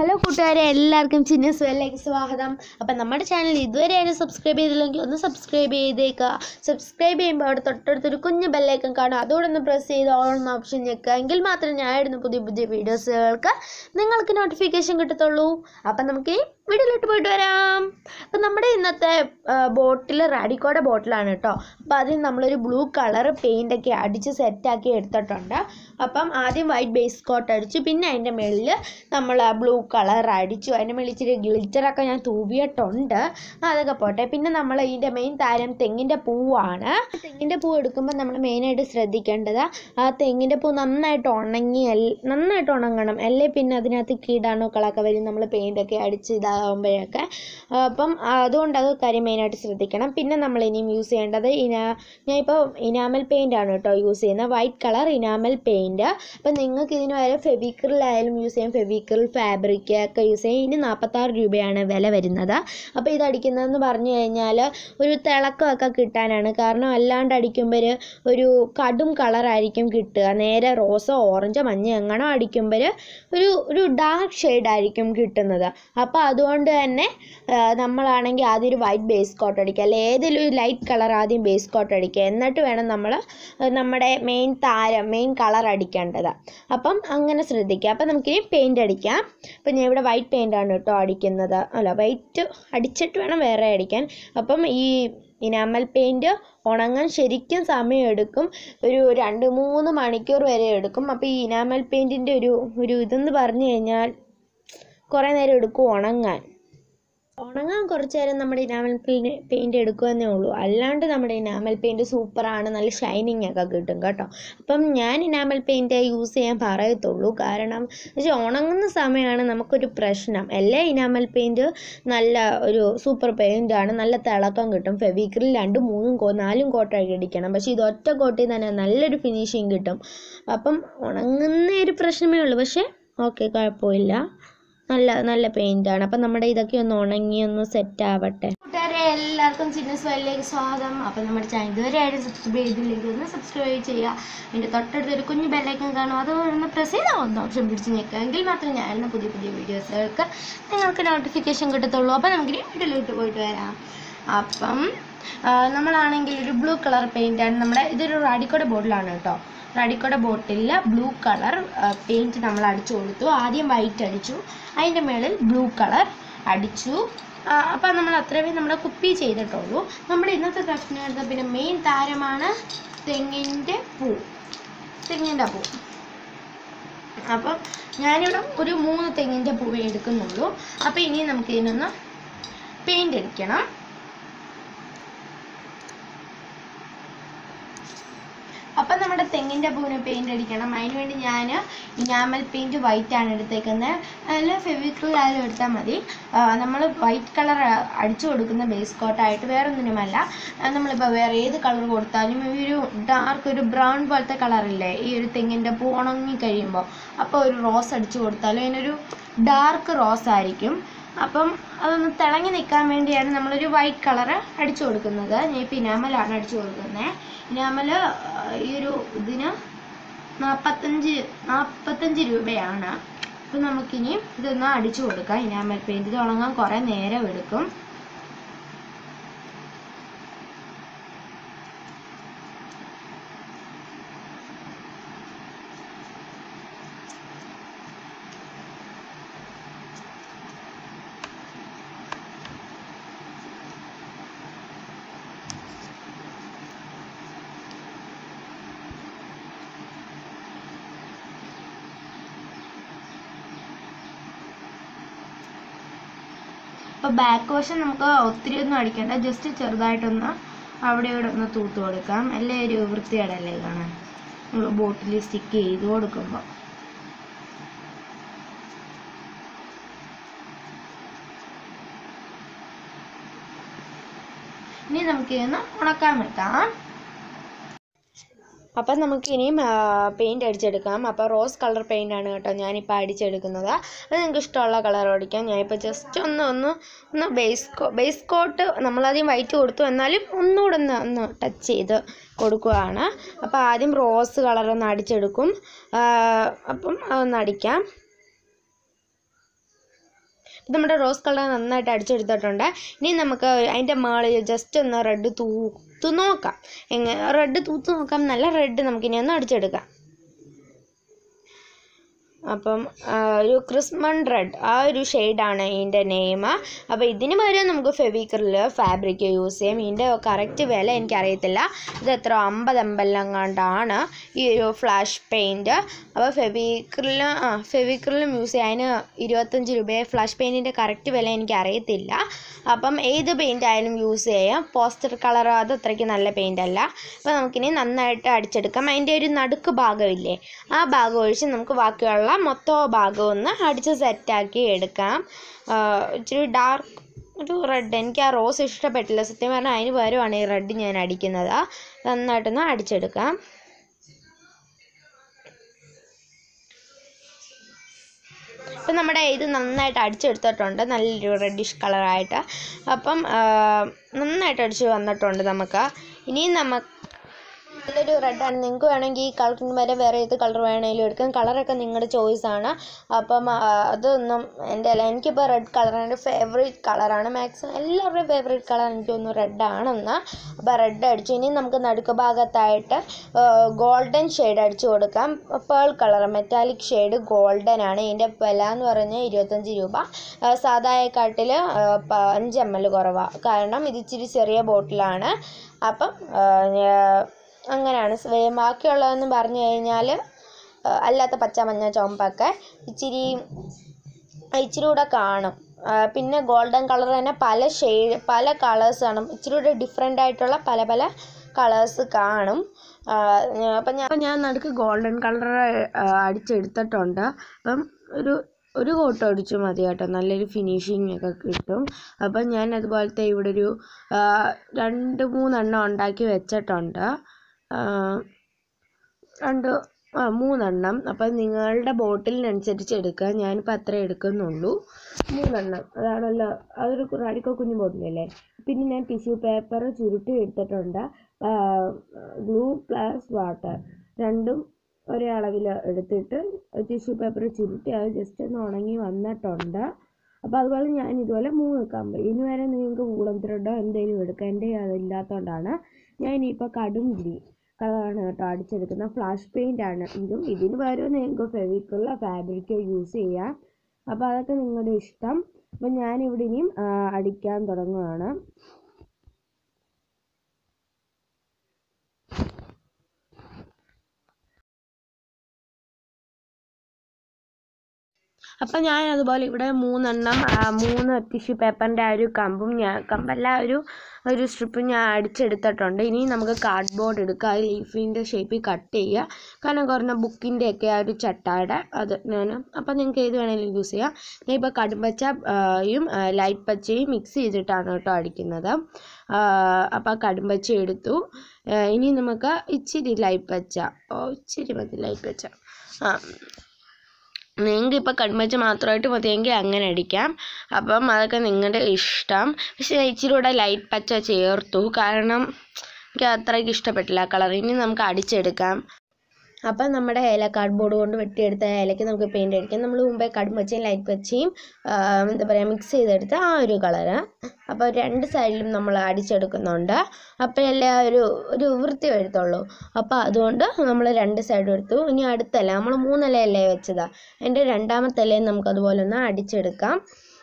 hello കൂട്ടുകാരെ എല്ലാവർക്കും ചിന്നസ് വെല്ലേക്ക് സ്വാഗതം അപ്പം നമ്മുടെ ചാനൽ ഇതുവരെ ആരും സബ്സ്ക്രൈബ് ചെയ്തില്ലെങ്കിൽ ഒന്ന് സബ്സ്ക്രൈബ് ചെയ്തേക്കുക സബ്സ്ക്രൈബ് ചെയ്യുമ്പോൾ അവിടെ തൊട്ടടുത്തൊരു കുഞ്ഞു ബെല്ലൈക്കൺ കാണും അതുകൂടെ ഒന്ന് പ്രസ് ചെയ്ത് ഓൾ എന്ന ഓപ്ഷൻ ഞെക്കുക എങ്കിൽ മാത്രമേ ഞാൻ ഇടുന്ന പുതിയ പുതിയ വീഡിയോസുകൾക്ക് നിങ്ങൾക്ക് നോട്ടിഫിക്കേഷൻ കിട്ടത്തുള്ളൂ അപ്പം നമുക്ക് ഈ വീഡിയോയിലോട്ട് പോയിട്ട് വരാം അപ്പം നമ്മുടെ ഇന്നത്തെ ബോട്ടിൽ റാഡിക്കോടെ ബോട്ടിലാണ് കേട്ടോ അപ്പോൾ അതിൽ നമ്മളൊരു ബ്ലൂ കളർ പെയിൻ്റൊക്കെ അടിച്ച് സെറ്റാക്കി എടുത്തിട്ടുണ്ട് അപ്പം ആദ്യം വൈറ്റ് ബേസ് കോട്ട് അടിച്ചു പിന്നെ അതിൻ്റെ മുകളിൽ നമ്മൾ ആ ബ്ലൂ കളർ അടിച്ചു അതിൻ്റെ മുകളിൽ ഇച്ചിരി ഗ്ലിറ്ററൊക്കെ ഞാൻ തൂവിയിട്ടുണ്ട് അതൊക്കെ പോട്ടെ പിന്നെ നമ്മൾ ഇതിൻ്റെ മെയിൻ താരം തെങ്ങിൻ്റെ പൂവാണ് തെങ്ങിൻ്റെ പൂ എടുക്കുമ്പോൾ നമ്മൾ മെയിനായിട്ട് ശ്രദ്ധിക്കേണ്ടത് ആ തെങ്ങിൻ്റെ പൂ നന്നായിട്ട് ഉണങ്ങി എൽ- നന്നായിട്ട് ഉണങ്ങണം അല്ലേ പിന്നെ അതിനകത്ത് കീടാണുക്കളൊക്കെ വരും നമ്മൾ പെയിൻ്റൊക്കെ അടിച്ച് ഇതാകുമ്പോഴൊക്കെ അപ്പം അതുകൊണ്ട് അത് കാര്യം മെയിനായിട്ട് ശ്രദ്ധിക്കണം പിന്നെ നമ്മൾ ഇനിയും യൂസ് ചെയ്യേണ്ടത് ഇനാ ഞാൻ ഇപ്പോൾ ഇനാമൽ പെയിൻ്റ് ആണ് കേട്ടോ യൂസ് ചെയ്യുന്നത് വൈറ്റ് കളർ ഇനാമൽ പെയിൻറ് അപ്പം നിങ്ങൾക്ക് ഇതിന് വരെ ഫെവിക്രിലായാലും യൂസ് ചെയ്യാം ഫെവിക്രിൽ ഫാബ്രിക് ഒക്കെ യൂസ് ചെയ്യാം ഇതിന് നാൽപ്പത്താറ് രൂപയാണ് വില വരുന്നത് അപ്പോൾ ഇത് അടിക്കുന്നതെന്ന് പറഞ്ഞു കഴിഞ്ഞാൽ ഒരു തിളക്കമൊക്കെ കിട്ടാനാണ് കാരണം അല്ലാണ്ട് അടിക്കുമ്പോൾ ഒരു കടും കളറായിരിക്കും കിട്ടുക നേരെ റോസോ ഓറഞ്ചോ മഞ്ഞ എങ്ങനോ അടിക്കുമ്പോൾ ഒരു ഒരു ഡാർക്ക് ഷെയ്ഡായിരിക്കും കിട്ടുന്നത് അപ്പോൾ അതുകൊണ്ട് തന്നെ ആ, നമ്മളാണെങ്കിൽ ആദ്യം ഒരു വൈറ്റ് ബേസ് കോട്ട് അടിക്കുക അല്ലെ ഏതെങ്കിലും ഒരു ലൈറ്റ് കളർ ആദ്യം ബേസ് കോട്ട് അടിക്കുക എന്നിട്ട് വേണം നമ്മൾ നമ്മുടെ മെയിൻ താരം മെയിൻ കളർ അടിക്കേണ്ടത് അപ്പം അങ്ങനെ ശ്രദ്ധിക്കുക അപ്പം നമുക്കിനി പെയിൻ്റ് അടിക്കാം അപ്പം ഞാൻ ഇവിടെ വൈറ്റ് പെയിൻ്റാണ് കേട്ടോ അടിക്കുന്നത് അല്ല വൈറ്റ് അടിച്ചിട്ട് വേണം വേറെ അടിക്കാൻ അപ്പം ഈ ഇനാമൽ പെയിൻറ് ഉണങ്ങാൻ ശരിക്കും സമയമെടുക്കും ഒരു രണ്ട് മൂന്ന് മണിക്കൂർ വരെ എടുക്കും അപ്പോൾ ഈ ഇനാമൽ പെയിൻറ്റിൻ്റെ ഒരു ഒരു ഇതെന്ന് പറഞ്ഞു കഴിഞ്ഞാൽ കുറേ നേരം എടുക്കും ഉണങ്ങാൻ ഉണങ്ങാൻ കുറച്ച് നേരം നമ്മുടെ ഇനാമൽ പെയിൻറ് പെയിൻറ് എടുക്കുമെന്നേ ഉള്ളൂ അല്ലാണ്ട് നമ്മുടെ ഇനാമൽ പെയിൻറ് സൂപ്പറാണ് നല്ല ഷൈനിങ് ഒക്കെ കിട്ടും കേട്ടോ അപ്പം ഞാൻ ഇനാമൽ പെയിൻറ് യൂസ് ചെയ്യാൻ പറയത്തുള്ളൂ കാരണം പക്ഷേ ഉണങ്ങുന്ന സമയമാണ് നമുക്കൊരു പ്രശ്നം എല്ലാ ഇനാമൽ പെയിൻറ് നല്ല ഒരു സൂപ്പർ പെയിൻ്റ് ആണ് നല്ല തിളക്കം കിട്ടും ഫെവിക്രിൽ രണ്ടും മൂന്നും കോ നാലും കോട്ടായിട്ട് അടിക്കണം പക്ഷേ ഇത് ഒറ്റ കോട്ടിൽ തന്നെ നല്ലൊരു ഫിനിഷിങ് കിട്ടും അപ്പം ഉണങ്ങുന്ന ഒരു പ്രശ്നമേ ഉള്ളൂ പക്ഷേ ഓക്കെ കുഴപ്പമില്ല നല്ല നല്ല പെയിന്റ് ആണ് അപ്പം നമ്മുടെ ഇതൊക്കെ ഒന്ന് ഉണങ്ങി ഒന്ന് സെറ്റ് ആവട്ടെ കൂട്ടുകാരെ എല്ലാവർക്കും ചിന്നസ് വയലിലേക്ക് സ്വാഗതം അപ്പം നമ്മുടെ ചാനൽ ഇതുവരെ ആരും സബ്സ്ക്രൈബ് ചെയ്തില്ലെങ്കിൽ ഒന്ന് സബ്സ്ക്രൈബ് ചെയ്യുക അതിൻ്റെ തൊട്ടടുത്ത് ഒരു കുഞ്ഞു ബെല്ലൈക്കൺ കാണും അത് ഒന്ന് പ്രസ് ചെയ്താൽ ഒന്ന് ഓപ്ഷൻ പിടിച്ച് നിൽക്കുക എങ്കിൽ മാത്രമേ ഞാൻ ഇടുന്ന പുതിയ പുതിയ വീഡിയോസുകൾക്ക് നിങ്ങൾക്ക് നോട്ടിഫിക്കേഷൻ കിട്ടത്തുള്ളൂ അപ്പം നമുക്ക് വീട്ടിലോട്ട് പോയിട്ട് വരാം അപ്പം ആ, നമ്മളാണെങ്കിൽ ഒരു ബ്ലൂ കളർ പെയിൻ്റ് ആണ് നമ്മുടെ ഇതൊരു റാഡിക്കോടെ ബോട്ടിലാണ് കേട്ടോ റാഡിക്കോടെ ബോട്ടിലിൽ ബ്ലൂ കളർ പെയിൻറ്റ് നമ്മൾ അടിച്ചു കൊടുത്തു ആദ്യം വൈറ്റ് അടിച്ചു അതിൻ്റെ മേളിൽ ബ്ലൂ കളർ അടിച്ചു ആ, അപ്പം നമ്മൾ അത്രയും നമ്മുടെ കുപ്പി ചെയ്തിട്ടുള്ളൂ നമ്മുടെ ഇന്നത്തെ ക്രാഫ്റ്റിന് എടുത്ത പിന്നെ മെയിൻ താരമാണ് തെങ്ങിൻ്റെ പൂ തെങ്ങിൻ്റെ പൂ അപ്പം ഞാനിവിടെ ഒരു മൂന്ന് തെങ്ങിൻ്റെ പൂവേ എടുക്കുന്നുള്ളൂ അപ്പോൾ ഇനി നമുക്ക് ഇതിനൊന്ന് പെയിൻ്റ് അടിക്കണം അപ്പം നമ്മുടെ തെങ്ങിൻ്റെ പൂവിന് പെയിൻ്റ് അടിക്കണം അതിന് വേണ്ടി ഞാൻ ഇനാമൽ പെയിൻറ്റ് വൈറ്റ് ആണ് എടുത്തേക്കുന്നത് അതിൽ ഫെവിക്രിൽ ആയാലും എടുത്താൽ മതി നമ്മൾ വൈറ്റ് കളർ അടിച്ചു കൊടുക്കുന്ന ബേസ് കോട്ടായിട്ട് വേറെ ഒന്നിനുമല്ല ആ, നമ്മളിപ്പോൾ വേറെ ഏത് കളർ കൊടുത്താലും ഈ ഒരു ഡാർക്ക് ഒരു ബ്രൗൺ പോലത്തെ കളറില്ലേ ഈ ഒരു തെങ്ങിൻ്റെ പൂ ഉണങ്ങി കഴിയുമ്പോൾ അപ്പോൾ ഒരു റോസ് അടിച്ചു കൊടുത്താലും അതിനൊരു ഡാർക്ക് റോസ് ആയിരിക്കും അപ്പം അതൊന്ന് തിളങ്ങി നിൽക്കാൻ വേണ്ടിയാണ് നമ്മളൊരു വൈറ്റ് കളറ് അടിച്ചു കൊടുക്കുന്നത് ഞാൻ ഇപ്പോൾ ഇനാമലാണ് അടിച്ചു കൊടുക്കുന്നത് ഇനാമൽ ഈ ഒരു ഇതിന് നാൽപ്പത്തഞ്ച് നാൽപ്പത്തഞ്ച് രൂപയാണ് അപ്പം നമുക്കിനി ഇതൊന്ന് അടിച്ചു കൊടുക്കാം ഇനാമൽ പെയിൻറ് ഇത് ഉണങ്ങാൻ കുറേ നേരം എടുക്കും അപ്പോൾ ബാക്ക് വശം നമുക്ക് ഒത്തിരി ഒന്നും അടിക്കണ്ട ജസ്റ്റ് ചെറുതായിട്ടൊന്ന് അവിടെ ഇവിടെ ഒന്ന് തൂത്ത് കൊടുക്കാം അല്ലേ ഒരു വൃത്തികേടല്ലേ കാണാൻ നമ്മൾ ബോട്ടിൽ സ്റ്റിക്ക് ചെയ്ത് കൊടുക്കുമ്പോൾ ഇനി നമുക്ക് ഇതൊന്ന് ഉണക്കാൻ വെക്കാം അപ്പം നമുക്ക് ഇനിയും പെയിൻറ് അടിച്ചെടുക്കാം അപ്പോൾ റോസ് കളർ പെയിൻ്റ് ആണ് കേട്ടോ ഞാനിപ്പോൾ അടിച്ചെടുക്കുന്നത് അത് നിങ്ങൾക്ക് ഇഷ്ടമുള്ള കളർ അടിക്കാം ഞാനിപ്പോൾ ജസ്റ്റ് ഒന്ന് ഒന്ന് ഒന്ന് ബേസ് കോ ബേസ് കോട്ട് നമ്മളാദ്യം വൈറ്റ് കൊടുത്തു എന്നാലും ഒന്നുകൂടെ ഒന്ന് ഒന്ന് ടച്ച് ചെയ്ത് കൊടുക്കുകയാണ് അപ്പോൾ ആദ്യം റോസ് കളർ ഒന്ന് അടിച്ചെടുക്കും ആ, അപ്പം അതൊന്ന് അടിക്കാം ഇപ്പം നമ്മുടെ റോസ് കളർ നന്നായിട്ട് അടിച്ചെടുത്തിട്ടുണ്ട് ഇനി നമുക്ക് അതിൻ്റെ മുകളിൽ ജസ്റ്റ് ഒന്ന് റെഡ് തൂത്ത് നോക്കാം എങ്ങനെ റെഡ് തൂത്ത് നോക്കാം നല്ല റെഡ് നമുക്കിനി ഒന്ന് അടിച്ചെടുക്കാം അപ്പം ആ, ഒരു ക്രിസ്മൺ റെഡ് ആ ഒരു ഷെയ്ഡാണ് ഇതിൻ്റെ നെയിം അപ്പോൾ ഇതിന് പകരം നമുക്ക് ഫെവിക്രിൽ ഫാബ്രിക് യൂസ് ചെയ്യാം ഇതിൻ്റെ കറക്റ്റ് വില എനിക്കറിയത്തില്ല ഇത് എത്ര അമ്പത് അമ്പലം കണ്ടാണ് ഈ ഒരു ഫ്ലാഷ് പെയിൻറ്റ് അപ്പോൾ ഫെവിക്രിൽ ആ ഫെവിക്രിലും യൂസ് ചെയ്യാം അതിന് ഇരുപത്തഞ്ച് രൂപയെ ഫ്ലാഷ് പെയിൻറ്റിൻ്റെ കറക്റ്റ് വില എനിക്ക് അറിയത്തില്ല അപ്പം ഏത് പെയിൻ്റ് ആയാലും യൂസ് ചെയ്യാം പോസ്റ്റർ കളർ അത് അത്രയ്ക്ക് നല്ല പെയിൻ്റ് അല്ല അപ്പോൾ നമുക്കിനി നന്നായിട്ട് അടിച്ചെടുക്കാം അതിൻ്റെ ഒരു നടുക്ക് ഭാഗമില്ലേ ആ ഭാഗം ഒഴിച്ച് നമുക്ക് ബാക്കിയുള്ള മൊത്തം ഭാഗം ഒന്ന് അടിച്ച് സെറ്റാക്കി എടുക്കാം ആ, ഇച്ചിരി ഡാർക്ക് ഒരു റെഡ് എനിക്ക് ആ റോസ് ഇഷ്ടപ്പെട്ടില്ല സത്യം പറഞ്ഞാൽ അതിന് പകരമാണ് ഈ റെഡ് ഞാൻ അടിക്കുന്നത് നന്നായിട്ടൊന്ന് അടിച്ചെടുക്കാം ഇപ്പം നമ്മുടെ ഇത് നന്നായിട്ട് അടിച്ചെടുത്തിട്ടുണ്ട് നല്ലൊരു റെഡിഷ് കളറായിട്ട് അപ്പം ആ, നന്നായിട്ട് അടിച്ച് വന്നിട്ടുണ്ട് നമുക്ക് ഇനിയും നമുക്ക് നല്ലൊരു റെഡാണ് നിങ്ങൾക്ക് വേണമെങ്കിൽ ഈ കളറിന് വരെ വേറെ ഏത് കളർ വേണമെങ്കിലും എടുക്കാം കളറൊക്കെ നിങ്ങളുടെ ചോയ്സാണ് അപ്പം ആ, അതൊന്നും എൻ്റെ അല്ല എനിക്കിപ്പോൾ റെഡ് കളറാണ് എൻ്റെ ഫേവറേറ്റ് കളറാണ് മാക്സിമം എല്ലാവരുടെയും ഫേവറേറ്റ് കളർ എനിക്ക് തോന്നുന്നു റെഡ് ആണെന്ന് അപ്പോൾ റെഡ് അടിച്ചു ഇനി നമുക്ക് നടുക്ക് ഭാഗത്തായിട്ട് ഗോൾഡൻ ഷെയ്ഡ് അടിച്ചു കൊടുക്കാം pearl colour metallic shade golden ആണ് ഇതിൻ്റെ വില എന്ന് പറഞ്ഞാൽ ഇരുപത്തഞ്ച് രൂപ ആ, സാധാരണക്കാട്ടിൽ അഞ്ച് എം എൽ കുറവാണ് കാരണം ഇത് ഇച്ചിരി ചെറിയ ബോട്ടിലാണ് അപ്പം ആ, ഞാ- അങ്ങനെയാണ് സ് വേ- ബാക്കിയുള്ളതെന്ന് പറഞ്ഞു കഴിഞ്ഞാൽ അല്ലാത്ത പച്ച മഞ്ഞ ചുവപ്പൊക്കെ ഇച്ചിരി ഇച്ചിരി കൂടെ കാണും ആ, പിന്നെ ഗോൾഡൻ കളർ തന്നെ പല ഷെയ്ഡ് പല കളേഴ്സാണ് ഇച്ചിരി കൂടെ ഡിഫറെൻ്റ് ആയിട്ടുള്ള പല പല കളേഴ്സ് കാണും ആ, ഞാ- അപ്പം ഞാൻ അപ്പം ഞാൻ നടുക്ക് ഗോൾഡൻ കളർ അടിച്ചെടുത്തിട്ടുണ്ട് അപ്പം ഒരു ഒരു കോട്ട് അടിച്ചു മതി കേട്ടോ നല്ലൊരു ഫിനിഷിങ് ഒക്കെ കിട്ടും അപ്പം ഞാൻ അതുപോലത്തെ ഇവിടെ ഒരു ആ, രണ്ട് മൂന്നെണ്ണം ഉണ്ടാക്കി വെച്ചിട്ടുണ്ട് ആ, രണ്ട് ആ മൂന്നെണ്ണം അപ്പം നിങ്ങളുടെ ബോട്ടിലിനനുസരിച്ച് എടുക്കുക ഞാനിപ്പോൾ അത്ര എടുക്കുന്നുള്ളൂ മൂന്നെണ്ണം അതാണല്ലോ അതൊരു റാഡിക്കോ കുഞ്ഞു ബോട്ടിലല്ലേ പിന്നെ ഞാൻ ടിഷ്യൂ പേപ്പർ ചുരുട്ടി എടുത്തിട്ടുണ്ട് ഗ്ലൂ പ്ലസ് വാട്ടർ രണ്ടും ഒരേ അളവിൽ എടുത്തിട്ട് ടിഷ്യൂ പേപ്പർ ചുരുട്ടി അത് ജസ്റ്റ് ഒന്ന് ഉണങ്ങി വന്നിട്ടുണ്ട് അപ്പോൾ അതുപോലെ ഞാൻ ഇതുപോലെ മൂന്ന് കമ്പ് ഇനി വരെ നിങ്ങൾക്ക് വൂളൻ ത്രെഡോ എന്തെങ്കിലും എടുക്കാം എൻ്റെ അതില്ലാത്തതുകൊണ്ടാണ് ഞാൻ ഇനിയിപ്പോൾ കടും ഗ്രീൻ കളറാണ് കേട്ടോ അടിച്ചെടുക്കുന്നത് ഫ്ലാഷ് പെയിൻ്റ് ആണ് ഇതും ഇതിന് പകരം നിങ്ങൾക്ക് ഫെവിക്കുള്ള ഫാബ്രിക്കോ യൂസ് ചെയ്യാം അപ്പോൾ അതൊക്കെ നിങ്ങളുടെ ഇഷ്ടം അപ്പോൾ ഞാനിവിടെ ഇനിയും ആ, അടിക്കാൻ തുടങ്ങുകയാണ് അപ്പം ഞാൻ അതുപോലെ ഇവിടെ മൂന്നെണ്ണം ആ, മൂന്ന് ടിഷ്യൂ പേപ്പറിൻ്റെ ആ ഒരു കമ്പും ഞാൻ കമ്പല്ല ഒരു ഒരു സ്ട്രിപ്പും ഞാൻ അടിച്ചെടുത്തിട്ടുണ്ട് ഇനി നമുക്ക് കാർഡ് ബോർഡ് എടുക്കുക അത് ലീഫിൻ്റെ ഷേപ്പിൽ കട്ട് ചെയ്യുക കാരണം കുറഞ്ഞ ബുക്കിൻ്റെ ഒക്കെ ആ ഒരു ചട്ടായുടെ അത് ഞാൻ അപ്പം നിങ്ങൾക്ക് ഏത് വേണമെങ്കിലും യൂസ് ചെയ്യാം ഞാൻ ഇപ്പോൾ കടുംപച്ച ആ, യും ആ, ലൈറ്റ് പച്ചയും മിക്സ് ചെയ്തിട്ടാണ് കേട്ടോ അടിക്കുന്നത് അപ്പോൾ കടുംപച്ച എടുത്തു ആ, ഇനി നമുക്ക് ഇച്ചിരി ലൈറ്റ് പച്ച ഓ ഇച്ചിരി മതി ലൈറ്റ് പച്ച ആ നിങ്ങൾക്ക് ഇപ്പോൾ കൺമച്ച മാത്രമായിട്ട് മതിയെങ്കിൽ അങ്ങനെ അടിക്കാം അപ്പം അതൊക്കെ നിങ്ങളുടെ ഇഷ്ടം പക്ഷേ ഞാൻ ഇച്ചിരി കൂടെ ലൈറ്റ് പച്ച ചേർത്തു കാരണം എനിക്ക് അത്രയ്ക്ക് ഇഷ്ടപ്പെട്ടില്ല കളർ ഇനി നമുക്ക് അടിച്ചെടുക്കാം അപ്പം നമ്മുടെ ഏല കാർഡ് ബോർഡ് കൊണ്ട് വെട്ടിയെടുത്ത ഏലയ്ക്ക് നമുക്ക് പെയിൻ്റ് അടിക്കാം നമ്മൾ മുമ്പേ കടുംപച്ചയും ലൈറ്റ് പച്ചയും ആ, എന്താ പറയുക മിക്സ് ചെയ്തെടുത്ത ആ ഒരു കളറ് അപ്പോൾ രണ്ട് സൈഡിലും നമ്മൾ അടിച്ചെടുക്കുന്നുണ്ട് അപ്പോഴല്ലേ ആ ഒരു ഒരു വൃത്തി വരത്തുള്ളൂ അപ്പോൾ അതുകൊണ്ട് നമ്മൾ രണ്ട് സൈഡും എടുത്തു ഇനി അടുത്തല്ല നമ്മൾ മൂന്നിലയല്ലേ വെച്ചതാ അതിൻ്റെ രണ്ടാമത്തെ ഇലയും നമുക്ക് അതുപോലെ ഒന്ന് അടിച്ചെടുക്കാം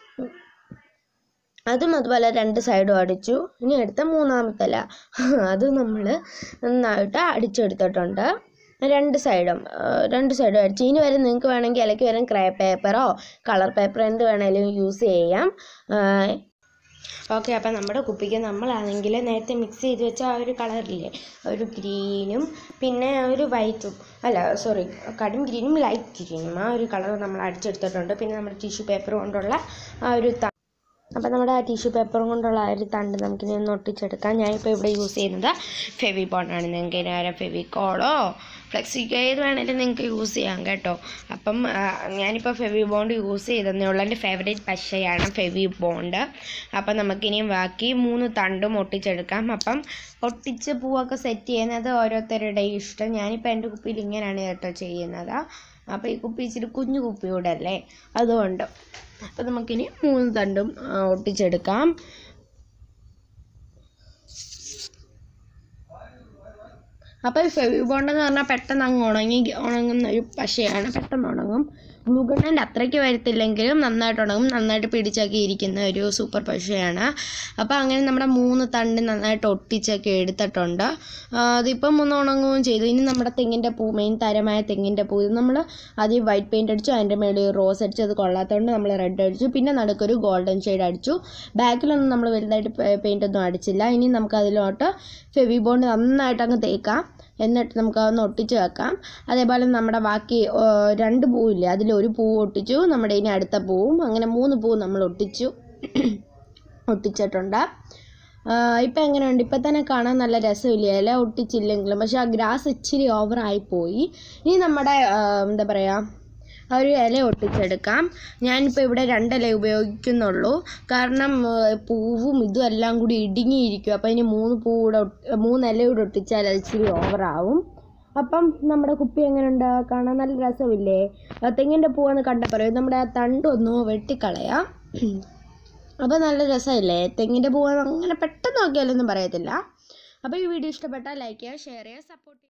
അതും അതുപോലെ രണ്ട് സൈഡും അടിച്ചു ഇനി അടുത്ത മൂന്നാമത്തെ ഇല അത് നമ്മൾ നന്നായിട്ട് അടിച്ചെടുത്തിട്ടുണ്ട് രണ്ട് സൈഡും ആ, രണ്ട് സൈഡും അടിച്ചു ഇനി വരെ നിങ്ങൾക്ക് വേണമെങ്കിൽ ഇലയ്ക്ക് വരും ക്രേ പേപ്പറോ കളർ പേപ്പർ എന്ത് വേണമെങ്കിലും യൂസ് ചെയ്യാം ഓക്കെ അപ്പം നമ്മുടെ കുപ്പിക്ക് നമ്മളാണെങ്കിൽ നേരത്തെ മിക്സ് ചെയ്ത് വെച്ച ആ ഒരു കളറില്ലേ ഒരു ഗ്രീനും പിന്നെ ഒരു വൈറ്റും അല്ല സോറി കടും ഗ്രീനും ലൈറ്റ് ഗ്രീനും ആ ഒരു കളർ നമ്മൾ അടിച്ചെടുത്തിട്ടുണ്ട് പിന്നെ നമ്മുടെ ടിഷ്യൂ പേപ്പർ കൊണ്ടുള്ള ആ ഒരു ത അപ്പം നമ്മുടെ ആ ടിഷ്യൂ പേപ്പറും കൊണ്ടുള്ള ആ ഒരു തണ്ട് നമുക്കിനി ഒന്ന് ഒട്ടിച്ചെടുക്കാം ഞാനിപ്പോൾ ഇവിടെ യൂസ് ചെയ്യുന്നത് ഫെവി ബോണ്ടാണ് നിങ്ങൾക്ക് നേരെ ഫെവിക്കോളോ ഫ്ലെക്സിക്കോ ഏത് വേണേലും നിങ്ങൾക്ക് യൂസ് ചെയ്യാം കേട്ടോ അപ്പം ആ, ഞാനിപ്പോൾ ഫെവി ബോണ്ട് യൂസ് ചെയ്തതേ ഉള്ളൂ എൻ്റെ ഫേവറേറ്റ് പശയാണ് ഫെവി ബോണ്ട് അപ്പം നമുക്കിനി ബാക്കി മൂന്ന് തണ്ടും ഒട്ടിച്ചെടുക്കാം അപ്പം ഒട്ടിച്ച് പൂവൊക്കെ സെറ്റ് ചെയ്യുന്നത് ഓരോരുത്തരുടെ ഇഷ്ടം ഞാനിപ്പോൾ എൻ്റെ കുപ്പിയിൽ ഇങ്ങനെയാണ് കേട്ടോ ചെയ്യുന്നത് അപ്പോൾ ഈ കുപ്പി ഇച്ചിരി കുഞ്ഞു കുപ്പിയൂടെ അല്ലേ അതുകൊണ്ട് അപ്പോൾ നമുക്കിനി മൂന്ന് തണ്ടും ആ, ഒട്ടിച്ചെടുക്കാം അപ്പോൾ ഈ ഫെവി ബോണ്ട് എന്ന് പറഞ്ഞാൽ പെട്ടെന്ന് അങ്ങ് ഉണങ്ങി ഉണങ്ങുന്ന ഒരു പശയാണ് പെട്ടെന്ന് ഉണങ്ങും ഗ്ലൂ ഗണ്ണിൻ്റെ അത്രയ്ക്ക് വരത്തില്ലെങ്കിലും നന്നായിട്ട് ഉണങ്ങും നന്നായിട്ട് പിടിച്ചൊക്കെ ഇരിക്കുന്ന ഒരു സൂപ്പർ പശയാണ് അപ്പോൾ അങ്ങനെ നമ്മുടെ മൂന്ന് തണ്ട് നന്നായിട്ട് ഒട്ടിച്ചൊക്കെ എടുത്തിട്ടുണ്ട് ആ, അതിപ്പം ഒന്ന് ഉണങ്ങുകയും ചെയ്തു ഇനി നമ്മുടെ തെങ്ങിൻ്റെ പൂ മെയിൻ തരമായ തെങ്ങിൻ്റെ പൂ ഇത് നമ്മൾ ആദ്യം വൈറ്റ് പെയിൻറ്റ് അടിച്ചു അതിൻ്റെ മേളിൽ റോസ് അടിച്ചു അത് കൊള്ളാത്തതുകൊണ്ട് നമ്മൾ റെഡ് അടിച്ചു പിന്നെ നടുക്കൊരു ഗോൾഡൻ ഷെയ്ഡ് അടിച്ചു ബാക്കിലൊന്നും നമ്മൾ വലുതായിട്ട് പെയിൻ്റ് ഒന്നും അടിച്ചില്ല ഇനി നമുക്ക് അതിലോട്ട് ഫെവി ബോണ്ട് നന്നായിട്ട് അങ്ങ് തേക്കാം എന്നിട്ട് നമുക്ക് അതൊന്ന് ഒട്ടിച്ച് വെക്കാം അതേപോലെ നമ്മുടെ ബാക്കി ആ, രണ്ട് പൂവില്ലേ അതിലൊരു പൂ ഒട്ടിച്ചു നമ്മുടെ ഇനി അടുത്ത പൂവും അങ്ങനെ മൂന്ന് പൂ നമ്മൾ ഒട്ടിച്ചു ഒട്ടിച്ചിട്ടുണ്ട് ഇപ്പം എങ്ങനെയുണ്ട് ഇപ്പം തന്നെ കാണാൻ നല്ല രസമില്ല ഇല ഒട്ടിച്ചില്ലെങ്കിലും പക്ഷെ ആ ഗ്രാസ് ഇച്ചിരി ഓവറായിപ്പോയി ഇനി നമ്മുടെ ആ, എന്താ പറയുക ആ ഒരു ഇല ഒട്ടിച്ചെടുക്കാം ഞാനിപ്പോൾ ഇവിടെ രണ്ടില ഉപയോഗിക്കുന്നുള്ളൂ കാരണം ആ, പൂവും ഇതും എല്ലാം കൂടി ഇടുങ്ങിയിരിക്കും അപ്പോൾ ഇനി മൂന്ന് പൂ കൂടെ ഒട്ട്- മൂന്ന് ഇല കൂടെ ഒട്ടിച്ചാൽ അത് ഇച്ചിരി ഓവറാവും അപ്പം നമ്മുടെ കുപ്പി എങ്ങനെയുണ്ട് കാണാൻ നല്ല രസമില്ലേ ആ, തെങ്ങിൻ്റെ പൂവെന്ന് കണ്ടപ്പോൾ പറയും നമ്മുടെ ആ തണ്ടൊന്ന് വെട്ടിക്കളയാം അപ്പോൾ നല്ല രസമില്ലേ തെങ്ങിൻ്റെ പൂവ് അങ്ങനെ പെട്ടെന്ന് നോക്കിയാലൊന്നും പറയത്തില്ല അപ്പോൾ ഈ വീഡിയോ ഇഷ്ടപ്പെട്ടാൽ ലൈക്ക് ചെയ്യുക ഷെയർ ചെയ്യുക സപ്പോർട്ട് ചെയ്യുക